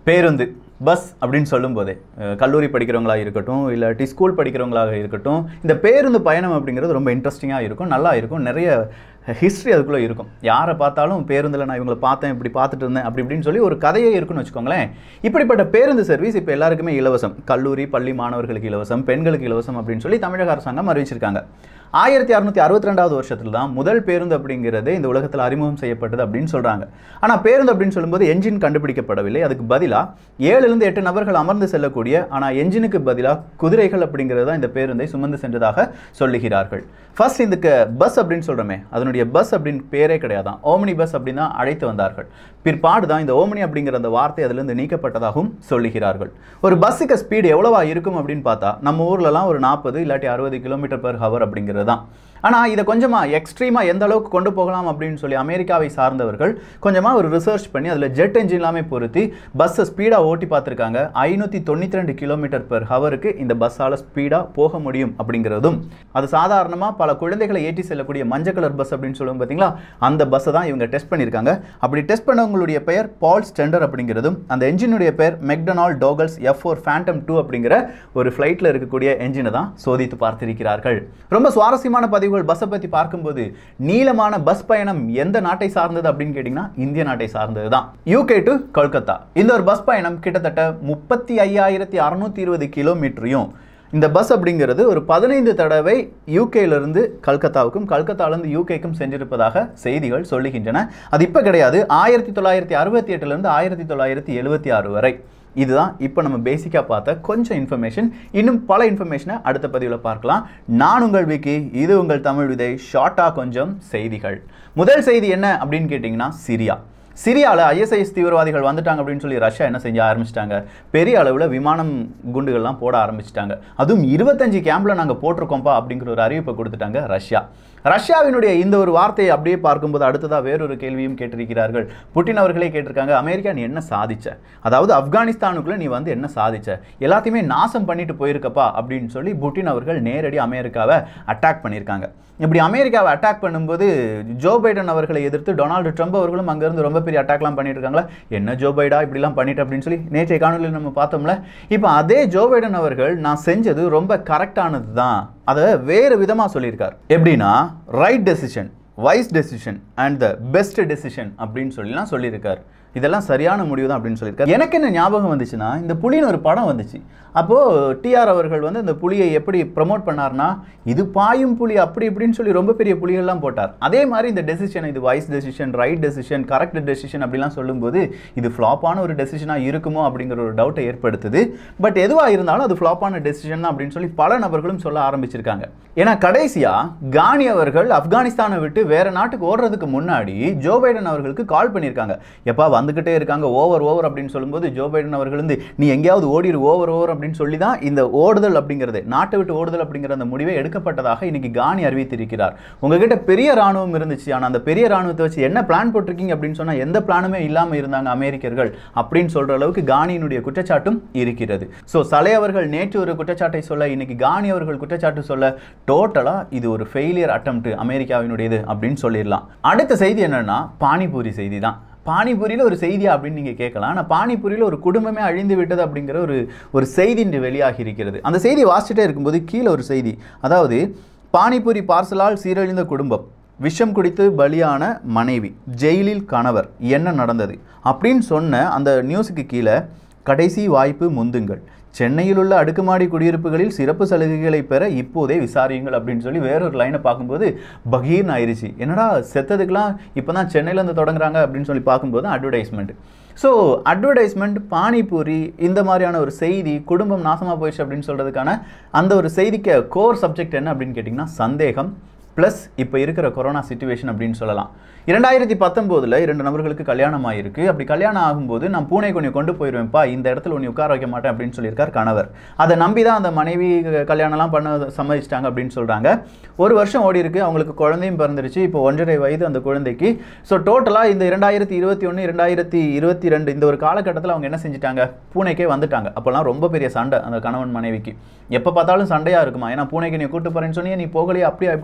பேருந்து பஸ் அப்படின்னு சொல்லும்போதே அஹ், கல்லூரி படிக்கிறவங்களாக இருக்கட்டும் இல்லாட்டி ஸ்கூல் படிக்கிறவங்களாக இருக்கட்டும் இந்த பேருந்து பயணம் அப்படிங்கிறது ரொம்ப இன்ட்ரெஸ்டிங்காக இருக்கும் நல்லா இருக்கும் நிறைய ஹிஸ்ட்ரி அதுக்குள்ளே இருக்கும் யாரை பார்த்தாலும் பேருந்தில் நான் இவங்களை பார்த்தேன் இப்படி பார்த்துட்டு இருந்தேன் அப்படி இப்படின்னு சொல்லி ஒரு கதையே இருக்குன்னு வச்சுக்கோங்களேன் இப்படிப்பட்ட பேருந்து சர்வீஸ் இப்போ எல்லாருக்குமே இலவசம் கல்லூரி பள்ளி மாணவர்களுக்கு இலவசம் பெண்களுக்கு இலவசம் அப்படின்னு சொல்லி தமிழக அரசாங்கம் அறிவிச்சிருக்காங்க ஆயிரத்தி அறுநூத்தி அறுபத்தி ரெண்டாவது வருஷத்துல தான் முதல் பேருந்து அப்படிங்கிறது இந்த உலகத்தில் அறிமுகம் செய்யப்பட்டது அப்படின்னு சொல்றாங்க ஆனா பேருந்து அப்படின்னு சொல்லும்போது என்ஜின் கண்டுபிடிக்கப்படவில்லை அதுக்கு பதிலா ஏழுலேருந்து எட்டு நபர்கள் அமர்ந்து செல்லக்கூடிய ஆனா என்ஜினுக்கு பதிலா குதிரைகள் அப்படிங்கிறது தான் இந்த பேருந்தை சுமந்து சென்றதாக சொல்லுகிறார்கள் ஃபர்ஸ்ட் இதுக்கு பஸ் அப்படின்னு சொல்றோமே அதனுடைய பஸ் அப்படின்னு பேரே கிடையாதான் ஓமினி பஸ் அப்படின்னு தான் அழைத்து வந்தார்கள் பிற்பாடு தான் இந்த ஓமினி அப்படிங்கிற அந்த வார்த்தை அதிலிருந்து நீக்கப்பட்டதாகவும் சொல்லுகிறார்கள் ஒரு பஸ்ஸுக்கு ஸ்பீடு எவ்வளவா இருக்கும் அப்படின்னு பார்த்தா நம்ம ஊர்லலாம் ஒரு நாற்பது இல்லாட்டி அறுபது கிலோமீட்டர் பர் ஹவர் அப்படிங்கிறது தான் ஆனால் இதை கொஞ்சமாக எக்ஸ்ட்ரீமாக எந்த அளவுக்கு கொண்டு போகலாம் அப்படின்னு சொல்லி அமெரிக்காவை சார்ந்தவர்கள் கொஞ்சமாக ஒரு ரிசர்ச் பண்ணி அதில் ஜெட் என்ஜின் எல்லாமே பொருத்தி பஸ்ஸை ஸ்பீடாக ஓட்டி பார்த்துருக்காங்க ஐநூற்றி தொண்ணூற்றி ரெண்டு கிலோமீட்டர் பெர் ஹவருக்கு இந்த பஸ்ஸால் ஸ்பீடாக போக முடியும் அப்படிங்கிறதும் அது சாதாரணமாக பல குழந்தைகளை ஏற்றி செல்லக்கூடிய மஞ்சள் கலர் பஸ் அப்படின்னு சொல்லுவோம் பார்த்தீங்களா அந்த பஸ்ஸை தான் இவங்க டெஸ்ட் பண்ணியிருக்காங்க அப்படி டெஸ்ட் பண்ணவங்களுடைய பெயர் பால் ஸ்டெண்டர் அப்படிங்கிறதும் அந்த என்ஜினுடைய பெயர் McDonnell Douglas F four Phantom two அப்படிங்கிற ஒரு ஃப்ளைட்டில் இருக்கக்கூடிய என்ஜினை தான் சோதித்து பார்த்திருக்கிறார்கள் ரொம்ப சுவாரஸ்யமான பதிவுகள் பஸ்ஸை பற்றி பார்க்கும்போது நீளமான பஸ் பயணம் எந்த நாட்டை சார்ந்தது அப்படின்னு கேட்டிங்கன்னா இந்திய நாட்டை சார்ந்தது தான் யூகே டு கொல்கத்தா இந்த ஒரு பஸ் பயணம் கிட்டத்தட்ட முப்பத்தி ஐயாயிரத்தி அறுநூத்தி இருபது கிலோமீட்டரையும் இந்த பஸ் அப்படிங்கிறது ஒரு பதினைந்து தடவை யூகேலேருந்து கல்கத்தாவுக்கும் கல்கத்தாவிலேருந்து யூகேக்கும் சென்றிருப்பதாக செய்திகள் சொல்லுகின்றன அது இப்போ கிடையாது ஆயிரத்தி தொள்ளாயிரத்தி அறுபத்தி எட்டுலேருந்து ஆயிரத்தி தொள்ளாயிரத்தி எழுபத்தி ஆறு வரை இதுதான் இப்போ நம்ம பேசிக்காக பார்த்த கொஞ்சம் இன்ஃபர்மேஷன் இன்னும் பல இன்ஃபர்மேஷனை அடுத்த பதிவில் பார்க்கலாம் நான் உங்கள் விக்கி இது உங்கள் தமிழ் விதை ஷார்ட்டாக கொஞ்சம் செய்திகள் முதல் செய்தி என்ன அப்படின்னு கேட்டிங்கன்னா சிரியா சிரியாவில் ஐஎஸ்ஐஎஸ் தீவிரவாதிகள் வந்துட்டாங்க அப்படின்னு சொல்லி ரஷ்யா என்ன செஞ்ச ஆரம்பிச்சிட்டாங்க பெரிய அளவில் விமானம் குண்டுகள்லாம் போட ஆரம்பிச்சிட்டாங்க அதுவும் இருபத்தஞ்சு கேம்பில் நாங்கள் போட்டிருக்கோம்ப்பா அப்படிங்கிற ஒரு அறிவிப்பை கொடுத்துட்டாங்க ரஷ்யா ரஷ்யாவினுடைய இந்த ஒரு வார்த்தையை அப்படியே பார்க்கும்போது அடுத்ததாக வேறொரு கேள்வியும் கேட்டிருக்கிறார்கள் புட்டின் அவர்களே கேட்டிருக்காங்க அமெரிக்கா நீ என்ன சாதிச்ச அதாவது ஆப்கானிஸ்தானுக்குள்ள நீ வந்து என்ன சாதிச்ச எல்லாத்தையுமே நாசம் பண்ணிட்டு போயிருக்கப்பா அப்படின்னு சொல்லி புட்டின் அவர்கள் நேரடி அமெரிக்காவை அட்டாக் பண்ணியிருக்காங்க இப்படி அமெரிக்காவை அட்டாக் பண்ணும்போது ஜோ பைடன் அவர்களை எதிர்த்து டொனால்டு ட்ரம்ப் அவர்களும் அங்கேருந்து ரொம்ப பெரிய அட்டாக்லாம் பண்ணிட்டு இருக்காங்களா என்ன ஜோ பைடா இப்படிலாம் பண்ணிட்டு அப்படின்னு சொல்லி நேற்றைய காணொலியில் நம்ம பார்த்தோம்ல இப்போ அதே ஜோ பைடன் அவர்கள் நான் செஞ்சது ரொம்ப கரெக்டானது தான் அதை வேறு விதமாக சொல்லியிருக்கார் எப்படின்னா right decision wise decision and the best decision அப்படின்னு சொல்லிலாம் சொல்லியிருக்கார் இதெல்லாம் சரியான முடிவு தான் அப்படின்னு சொல்லியிருக்காரு எனக்கு என்ன ஞாபகம் வந்துச்சுன்னா இந்த புலின்னு ஒரு படம் வந்துச்சு அப்போது டிஆர் அவர்கள் வந்து இந்த புலியை எப்படி ப்ரமோட் பண்ணார்னா இது பாயும் புலி அப்படி இப்படின்னு சொல்லி ரொம்ப பெரிய புலிகள்லாம் போட்டார் அதே மாதிரி இந்த டெசிஷன் இது wise decision right decision correct decision அப்படிலாம் சொல்லும்போது இது ஃப்ளாப்பான ஒரு டெசிஷனாக இருக்குமோ அப்படிங்கிற ஒரு டவுட்டை ஏற்படுத்துது பட் எதுவாக இருந்தாலும் அது ஃப்ளாப்பான டெசிஷன் தான் அப்படின்னு சொல்லி பல நபர்களும் சொல்ல ஆரம்பிச்சிருக்காங்க ஏன்னா கடைசியாக கானி அவர்கள் ஆப்கானிஸ்தானை விட்டு வேற நாட்டுக்கு ஓடுறதுக்கு முன்னாடி ஜோ பைடன் அவர்களுக்கு கால் பண்ணியிருக்காங்க எப்பா வந்துக்கிட்டே இருக்காங்க ஓவர் ஓவர் அப்படின்னு சொல்லும்போது ஜோ பைடன் அவர்கள் வந்து நீ எங்கேயாவது ஓடிடு ஓவர் ஓவர் அப்படின்னு சொல்லி தான் இந்த ஓடுதல் அப்படிங்கிறது நாட்டை விட்டு ஓடுதல் அப்படிங்கிற அந்த முடிவை எடுக்கப்பட்டதாக இன்னைக்கு கானி அறிவித்திருக்கிறார் உங்ககிட்ட பெரிய ராணுவம் இருந்துச்சு ஆனால் அந்த பெரிய ராணுவத்தை வச்சு என்ன பிளான் போட்டிருக்கீங்க அப்படின்னு சொன்னால் எந்த பிளானுமே இல்லாமல் இருந்தாங்க அமெரிக்கர்கள் அப்படின்னு சொல்ற அளவுக்கு கானியினுடைய குற்றச்சாட்டும் இருக்கிறது ஸோ சலை அவர்கள் நேற்று ஒரு குற்றச்சாட்டை சொல்ல இன்னைக்கு கானி அவர்கள் குற்றச்சாட்டு சொல்ல டோட்டலாக இது ஒரு ஃபெயிலியர் அட்டம் அமெரிக்காவினுடையது அப்படின்னு சொல்லிடலாம் அடுத்த செய்தி என்னன்னா பானிபூரி செய்தி தான் பானிபூரியில் ஒரு செய்தியா அப்படின்னு நீங்கள் கேட்கலாம் ஆனால் பானிபூரியில் ஒரு குடும்பமே அழிந்து விட்டது அப்படிங்கிற ஒரு ஒரு செய்தி இன்று வெளியாகி இருக்கிறது அந்த செய்தி வாசிச்சுட்டே இருக்கும்போது கீழே ஒரு செய்தி அதாவது பானிபூரி பார்சலால் சீரழிந்த குடும்பம் விஷம் குடித்து பலியான மனைவி ஜெயிலில் கணவர் என்ன நடந்தது அப்படின்னு சொன்ன அந்த நியூஸுக்கு கீழே கடைசி வாய்ப்பு முந்துங்கள் சென்னையில் உள்ள அடுக்குமாடி குடியிருப்புகளில் சிறப்பு சலுகைகளை பெற இப்போதே விசாரியுங்கள் அப்படின்னு சொல்லி வேறொரு லைனை பார்க்கும்போது பகீர்னு ஆயிடுச்சு என்னடா செத்ததுக்கெல்லாம் இப்போ தான் சென்னையிலேருந்து தொடங்குறாங்க அப்படின்னு சொல்லி பார்க்கும்போது அட்வர்டைஸ்மெண்ட் ஸோ அட்வர்டைஸ்மெண்ட் பானிபூரி இந்த மாதிரியான ஒரு செய்தி குடும்பம் நாசமாக போயிடுச்சு அப்படின்னு சொல்கிறதுக்கான அந்த ஒரு செய்திக்கு கோர் சப்ஜெக்ட் என்ன அப்படின்னு கேட்டிங்கன்னா சந்தேகம் ப்ளஸ் இப்போ இருக்கிற கொரோனா சுச்சுவேஷன் அப்படின்னு சொல்லலாம் இரண்டாயிரத்தி பத்தொம்போதில் இரண்டு நபர்களுக்கு கல்யாணம் ஆகிருக்கு அப்படி கல்யாணம் ஆகும்போது நான் பூனை கொஞ்சம் கொண்டு போயிடுவேன்ப்பா இந்த இடத்துல உன்னை உட்கார வைக்க மாட்டேன் அப்படின்னு சொல்லியிருக்கார் கணவர் அதை நம்பி தான் அந்த மனைவி கல்யாணம்லாம் பண்ண சம்மதிச்சிட்டாங்க அப்படின்னு சொல்கிறாங்க ஒரு வருஷம் ஓடி இருக்கு அவங்களுக்கு குழந்தையும் பிறந்துருச்சு இப்போ ஒன்றரை வயது அந்த குழந்தைக்கு ஸோ டோட்டலாக இந்த இரண்டாயிரத்தி இருபத்தி ஒன்று இரண்டாயிரத்தி இருபத்தி ரெண்டு இந்த ஒரு காலகட்டத்தில் அவங்க என்ன செஞ்சுட்டாங்க பூனைக்கே வந்துட்டாங்க அப்போல்லாம் ரொம்ப பெரிய சண்டை அந்த கணவன் மனைவிக்கு எப்போ பார்த்தாலும் சண்டையாக இருக்குமா ஏன்னா பூனைக்கு நீ கூட்டு போகிறேன்னு சொன்னி நீ போகலையே அப்படியே அப்படின்னு சொல்லி சண்டை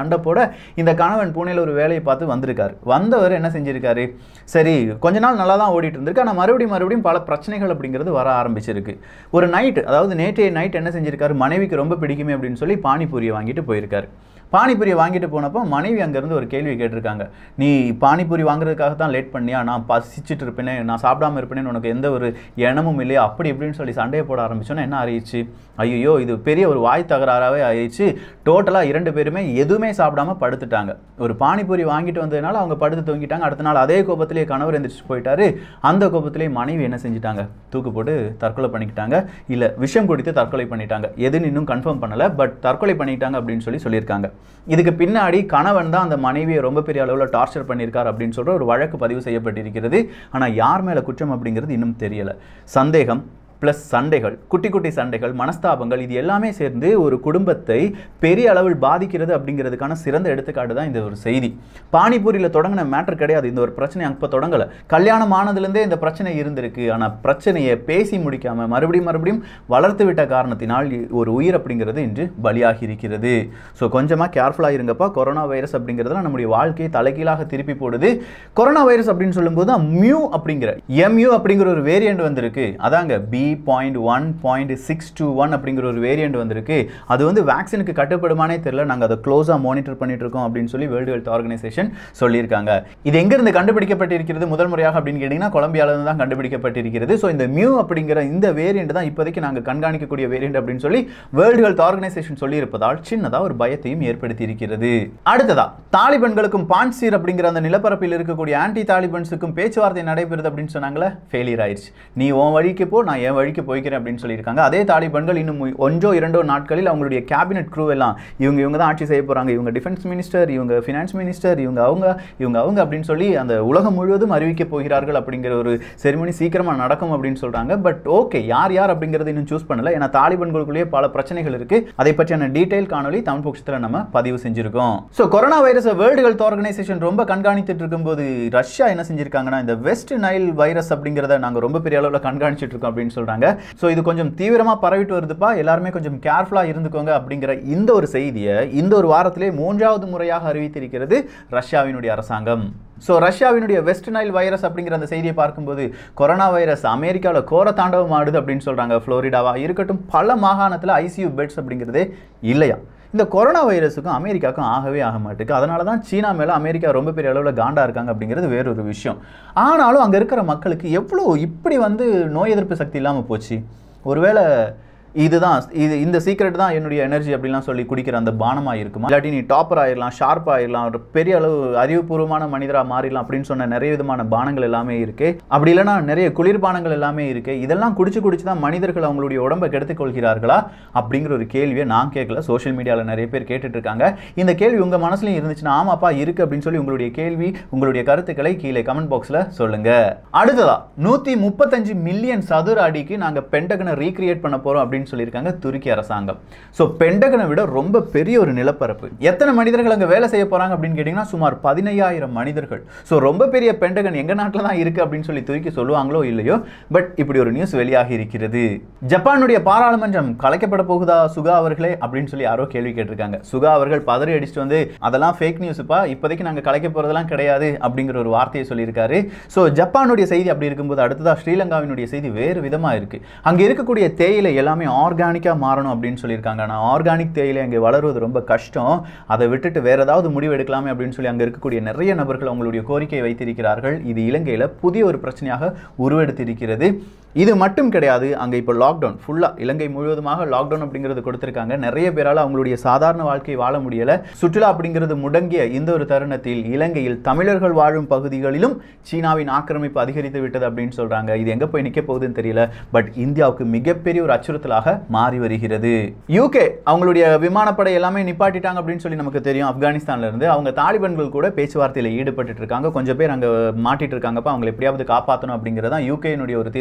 சண்டை போட இந்த கணவன் பூனேல ஒரு வேலையை பார்த்து வந்திருக்காரு வந்தவர் என்ன செஞ்சிருக்காரு சரி கொஞ்ச நாள் நல்லா தான் ஓடிட்டு இருந்திருக்கு ஆனால் மறுபடியும் மறுபடியும் பல பிரச்சனைகள் அப்படிங்கிறது வர ஆரம்பிச்சிருக்கு ஒரு நைட் அதாவது நேற்றைய நைட் என்ன செஞ்சிருக்காரு மனைவிக்கு ரொம்ப பிடிக்குமே அப்படின்னு சொல்லி பானிபூரியை வாங்கிட்டு போயிருக்காரு பானிபூரியை வாங்கிட்டு போனப்போ மனைவி அங்கேருந்து ஒரு கேள்வி கேட்டிருக்காங்க நீ பானிபூரி வாங்குறதுக்காக தான் லேட் பண்ணியா நான் பசிச்சுட்டு இருப்பேனே நான் சாப்பிடாம இருப்பேனே உனக்கு எந்த ஒரு எண்ணமும் இல்லையா அப்படி இப்படின்னு சொல்லி சண்டையை போட ஆரம்பிச்சோன்னா என்ன ஆயிடுச்சு ஐயோ இது பெரிய ஒரு வாய் தகராறாவே ஆயிடுச்சு டோட்டலாக இரண்டு பேருமே எதுவுமே சாப்பிடாம படுத்துட்டாங்க ஒரு பானிபூரி வாங்கிட்டு வந்ததுனால அவங்க படுத்து தூங்கிட்டாங்க அடுத்த நாள் அதே கோபத்திலேயே கணவர் எந்திரிச்சு போயிட்டாரு அந்த கோபத்திலேயே மனைவி என்ன செஞ்சிட்டாங்க தூக்கு போட்டு தற்கொலை பண்ணிக்கிட்டாங்க இல்லை விஷம் குடித்து தற்கொலை பண்ணிட்டாங்க எதுன்னு இன்னும் கன்ஃபார்ம் பண்ணலை பட் தற்கொலை பண்ணிட்டாங்க அப்படின்னு சொல்லி சொல்லியிருக்காங்க இதுக்கு பின்னாடி கணவன் தான் அந்த மனைவியை ரொம்ப பெரிய அளவில் டார்ச்சர் பண்ணியிருக்கார் அப்படின்னு சொல்ற ஒரு வழக்கு பதிவு செய்யப்பட்டிருக்கிறது ஆனால் யார் மேலே குற்றம் அப்படிங்கிறது இன்னும் தெரியலை சந்தேகம் ப்ளஸ் சண்டைகள் குட்டி குட்டி சண்டைகள் மனஸ்தாபங்கள் இது எல்லாமே சேர்ந்து ஒரு குடும்பத்தை பெரிய அளவில் பாதிக்கிறது அப்படிங்கிறதுக்கான சிறந்த எடுத்துக்காட்டு தான் இந்த ஒரு செய்தி பானிபூரியில் தொடங்கின மேட்டர் கிடையாது இந்த ஒரு பிரச்சனை அப்போ தொடங்கலை கல்யாணம் ஆனதுலேருந்தே இந்த பிரச்சனை இருந்திருக்கு ஆனால் பிரச்சனையை பேசி முடிக்காமல் மறுபடியும் மறுபடியும் வளர்த்து விட்ட காரணத்தினால் ஒரு உயிர் அப்படிங்கிறது இன்று பலியாகி இருக்கிறது ஸோ கொஞ்சமாக கேர்ஃபுல்லாக இருங்கப்பா கொரோனா வைரஸ் அப்படிங்கிறதுலாம் நம்முடைய வாழ்க்கையை தலைகீழாக திருப்பி போடுது கொரோனா வைரஸ் அப்படின்னு சொல்லும்போது மியூ அப்படிங்கிற எம்யூ அப்படிங்கிற ஒரு வேரியண்ட் வந்திருக்கு அதாங்க B point one point six two one அப்படிங்கிற ஒரு வேரியண்ட் வந்திருக்கு அது வந்து வேக்சினுக்கு கட்டுப்படுமானே தெரியல நாங்கள் அதை க்ளோஸாக மானிட்டர் பண்ணிட்டு இருக்கோம் அப்படின்னு சொல்லி வேர்ல்டு ஹெல்த் ஆர்கனைசேஷன் சொல்லியிருக்காங்க இது எங்கிருந்து கண்டுபிடிக்கப்பட்டிருக்கிறது முதல் முறையாக அப்படின்னு கேட்டிங்கன்னா கொலம்பியால இருந்து தான் கண்டுபிடிக்கப்பட்டிருக்கிறது ஸோ இந்த மியூ அப்படிங்கிற இந்த வேரியண்ட் தான் இப்போதைக்கு நாங்கள் கண்காணிக்கக்கூடிய வேரியண்ட் அப்படின்னு சொல்லி வேர்ல்டு ஹெல்த் ஆர்கனைசேஷன் சொல்லியிருப்பதால் சின்னதாக ஒரு பயத்தையும் ஏற்படுத்தி இருக்கிறது அடுத்ததா தாலிபன்களுக்கும் பான்சீர் அப்படிங்கிற அந்த நிலப்பரப்பில் இருக்கக்கூடிய ஆன்டி தாலிபன்ஸுக்கும் பேச்சுவார்த்தை நடைபெறுது அப்படின்னு சொன்னாங்களே ஃபெயிலியர் ஆயிடுச்சு நீ உன் வழிக்கு போ நான் என் வழிக்கு போய்க்கிறேன் அப்படின்னு சொல்லியிருக்காங்க அதே தாலிபன்கள் இன்னும் ஒன்றோ இரண்டோ நாட்களில் அவங்களுடைய கேபினெட் க்ரூ எல்லாம் இவங்க இவங்க தான் ஆட்சி செய்ய போகிறாங்க இவங்க டிஃபென்ஸ் மினிஸ்டர் இவங்க ஃபினான்ஸ் மினிஸ்டர் இவங்க அவங்க இவங்க அவங்க அப்படின்னு சொல்லி அந்த உலகம் முழுவதும் அறிவிக்க போகிறார்கள் அப்படிங்கிற ஒரு செரிமனி சீக்கிரமாக நடக்கும் அப்படின்னு சொல்கிறாங்க பட் ஓகே யார் யார் அப்படிங்கிறது இன்னும் சூஸ் பண்ணல ஏன்னா தாலிபன்களுக்குள்ளேயே பல பிரச்சனைகள் இருக்கு அதை பற்றியான டீடைல் காணொலி தமிழ் பட்சத்தில் நம்ம பதிவு செஞ்சிருக்கோம் ஸோ கொரோனா வைரஸை வேர்ல்டு ஹெல்த் ஆர்கனைசேஷன் ரொம்ப கண்காணித்துட்டு இருக்கும்போது ரஷ்யா என்ன செஞ்சிருக்காங்கன்னா இந்த வெஸ்ட் நைல் வைரஸ் அப்படிங்கிறத நாங்கள் ரொம்ப பெரிய அளவில் கண்காணிச்சிட்டு இருக்கோம் அப்படின்னு சொல்றாங்க ஸோ இது கொஞ்சம் தீவிரமாக பரவிட்டு வருதுப்பா எல்லாருமே கொஞ்சம் கேர்ஃபுல்லாக இருந்துக்கோங்க அப்படிங்கிற இந்த ஒரு செய்தியை இந்த ஒரு வாரத்திலே மூன்றாவது முறையாக அறிவித்திருக்கிறது ரஷ்யாவினுடைய அரசாங்கம் ஸோ ரஷ்யாவினுடைய வெஸ்ட் நைல் வைரஸ் அப்படிங்கிற அந்த செய்தியை பார்க்கும்போது கொரோனா வைரஸ் அமெரிக்காவில் கோர தாண்டவம் ஆடுது அப்படின்னு சொல்கிறாங்க ஃப்ளோரிடாவா இருக்கட்டும் பல மாகாணத்தில் ஐசியூ பெட்ஸ் அப்படிங்கிறதே இல்லையா இந்த கொரோனா வைரஸுக்கும் அமெரிக்காவுக்கும் ஆகவே ஆக மாட்டேங்குது அதனால தான் சீனா மேலே அமெரிக்கா ரொம்ப பெரிய அளவில் காண்டா இருக்காங்க அப்படிங்கிறது வேறொரு விஷயம் ஆனாலும் அங்கே இருக்கிற மக்களுக்கு எவ்வளோ இப்படி வந்து நோய் எதிர்ப்பு சக்தி இல்லாமல் போச்சு ஒருவேளை இதுதான் இது இந்த சீக்ரெட் தான் என்னுடைய எனர்ஜி அப்படிலாம் சொல்லி குடிக்கிற அந்த பானமாக இருக்குமா இல்லாட்டி நீ டாப்பர் ஆயிடலாம் ஷார்ப் ஆயிடலாம் ஒரு பெரிய அளவு அறிவுபூர்வமான மனிதராக மாறிடலாம் அப்படின்னு சொன்ன நிறைய விதமான பானங்கள் எல்லாமே இருக்கு அப்படி இல்லைன்னா நிறைய குளிர்பானங்கள் எல்லாமே இருக்கு இதெல்லாம் குடிச்சு குடிச்சு தான் மனிதர்கள் அவங்களுடைய உடம்பை கெடுத்துக் கொள்கிறார்களா அப்படிங்கிற ஒரு கேள்வியை நான் கேட்கல சோஷியல் மீடியாவில் நிறைய பேர் கேட்டுட்டு இருக்காங்க இந்த கேள்வி உங்கள் மனசுலையும் இருந்துச்சுன்னா ஆமாப்பா இருக்கு அப்படின்னு சொல்லி உங்களுடைய கேள்வி உங்களுடைய கருத்துக்களை கீழே கமெண்ட் பாக்ஸில் சொல்லுங்க அடுத்ததா நூற்றி முப்பத்தஞ்சு மில்லியன் சதுர அடிக்கு நாங்கள் பென்டகனை ரீக்ரியேட் பண்ண போகிறோம் அப்படின்னு சொல்லியிருக்காங்க துருக்கி அரசாங்கம் ஸோ பென்டகனை விட ரொம்ப பெரிய ஒரு நிலப்பரப்பு எத்தனை மனிதர்கள் அங்கே வேலை செய்ய போகிறாங்க அப்படின்னு கேட்டிங்கன்னா சுமார் பதினையாயிரம் மனிதர்கள் ஸோ ரொம்ப பெரிய பென்டகன் எங்கள் நாட்டில் தான் இருக்குது அப்படின்னு சொல்லி துருக்கி சொல்லுவாங்களோ இல்லையோ பட் இப்படி ஒரு நியூஸ் வெளியாகி இருக்கிறது ஜப்பானுடைய பாராளுமன்றம் கலைக்கப்பட போகுதா சுகா அவர்களே அப்படின்னு சொல்லி யாரோ கேள்வி கேட்டிருக்காங்க சுகா அவர்கள் பதறி அடிச்சுட்டு வந்து அதெல்லாம் ஃபேக் நியூஸுப்பா இப்போதைக்கு நாங்கள் கலைக்க போகிறதெல்லாம் கிடையாது அப்படிங்கிற ஒரு வார்த்தையை சொல்லியிருக்காரு ஸோ ஜப்பானுடைய செய்தி அப்படி இருக்கும்போது அடுத்ததாக ஸ்ரீலங்காவினுடைய செய்தி வேறு விதமாக இருக்குது அங்கே இருக்கக்கூடிய தேயிலை எல்லாமே ஆர்கானிக்காக மாறணும் அப்படின்னு சொல்லியிருக்காங்க ஆனால் ஆர்கானிக் தேயிலை அங்கே வளருவது ரொம்ப கஷ்டம் அதை விட்டுட்டு வேற ஏதாவது முடிவு எடுக்கலாமே அப்படின்னு சொல்லி அங்கே இருக்கக்கூடிய நிறைய நபர்கள் அவங்களுடைய கோரிக்கையை வைத்திருக்கிறார்கள் இது இலங்கையில் புதிய ஒரு பிரச்சனையாக உருவெடுத்திருக்கிறது இது மட்டும் கிடையாது அங்கே இப்போ லாக்டவுன் ஃபுல்லாக இலங்கை முழுவதுமாக லாக்டவுன் அப்படிங்கிறது கொடுத்துருக்காங்க நிறைய பேரால் அவங்களுடைய சாதாரண வாழ்க்கை வாழ முடியலை சுற்றுலா அப்படிங்கிறது முடங்கிய இந்த ஒரு தருணத்தில் இலங்கையில் தமிழர்கள் வாழும் பகுதிகளிலும் சீனாவின் ஆக்கிரமிப்பு அதிகரித்து விட்டது அப்படின்னு சொல்கிறாங்க இது எங்கே போய் நிற்க போகுதுன்னு தெரியல பட் இந்தியாவுக்கு மிகப்பெரிய ஒரு அச்சுறுத்தலாக மாறி வருகிறது யூகே அவங்களுடைய விமானப்படை எல்லாமே நிப்பாட்டிட்டாங்க அப்படின்னு சொல்லி நமக்கு தெரியும் ஆப்கானிஸ்தான்ல இருந்து அவங்க தாலிபன்கள் கூட பேச்சுவார்த்தையில் ஈடுபட்டு இருக்காங்க கொஞ்சம் பேர் அங்கே மாட்டிட்டு இருக்காங்கப்பா அவங்களை எப்படியாவது காப்பாற்றணும் அப்படிங்கிறது தான் யூகேனுடைய ஒரு தீர்மானமாக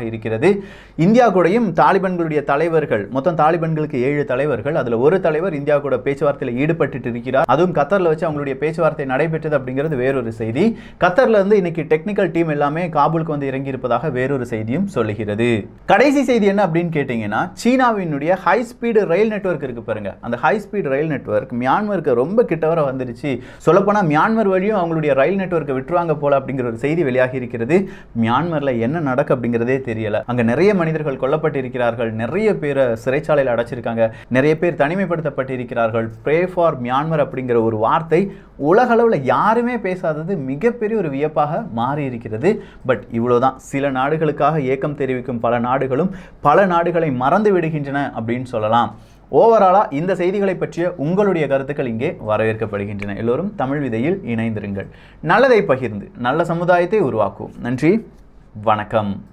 இருக்கிறது இந்தியா கூடயும் தாலிபான்களுடைய தலைவர்கள் மொத்தம் தாலிபான்களுக்கு ஏழு தலைவர்கள் அதுல ஒரு தலைவர் இந்தியா கூட பேச்சுவார்த்தையில் ஈடுபட்டு இருக்கிறார் அதுவும் கத்தர்ல வச்சு அவங்களுடைய பேச்சுவார்த்தை நடைபெற்றது அப்படிங்கிறது வேறொரு செய்தி கத்தர்ல இருந்து இன்னைக்கு டெக்னிக்கல் டீம் எல்லாமே காபூலுக்கு வந்து இறங்கி இருப்பதாக வேறொரு செய்தியும் சொல்லுகிறது கடைசி செய்தி என்ன அப்படின்னு கேட்டீங்கன்னா சீனாவினுடைய ஹை ஸ்பீடு ரயில் நெட்வொர்க் இருக்கு பாருங்க அந்த ஹை ஸ்பீடு ரயில் நெட்வொர்க் மியான்மருக்கு ரொம்ப கிட்ட வர வந்துருச்சு சொல்லப்போனால் மியான்மர் வழியும் அவங்களுடைய ரயில் நெட்வொர்க்கை விட்டுருவாங்க போல அப்படிங்கிற ஒரு செய்தி வெளியாகி இருக்கிறது மியான்மர்ல என்ன நடக்கு அப்படிங்கிறதே தெரியல அங்க நிறைய மனிதர்கள் கொல்லப்பட்டிருக்கிறார்கள் நிறைய பேரை சிறைச்சாலையில் அடைச்சிருக்காங்க நிறைய பேர் தனிமைப்படுத்தப்பட்டிருக்கிறார்கள் ப்ரே ஃபார் மியான்மர் அப்படிங்கிற ஒரு வார்த்தை உலக அளவில் யாருமே பேசாதது மிகப்பெரிய ஒரு வியப்பாக மாறி இருக்கிறது பட் இவ்வளவுதான் சில நாடுகளுக்காக ஏக்கம் தெரிவிக்கும் பல நாடுகளும் பல நாடுகளை மறந்து விடுகின்றன அப்படின்னு சொல்லலாம் ஓவராலாக இந்த செய்திகளை பற்றிய உங்களுடைய கருத்துக்கள் இங்கே வரவேற்கப்படுகின்றன எல்லோரும் தமிழ் விதையில் இணைந்திருங்கள் நல்லதை பகிர்ந்து நல்ல சமுதாயத்தை உருவாக்குவோம் நன்றி வணக்கம்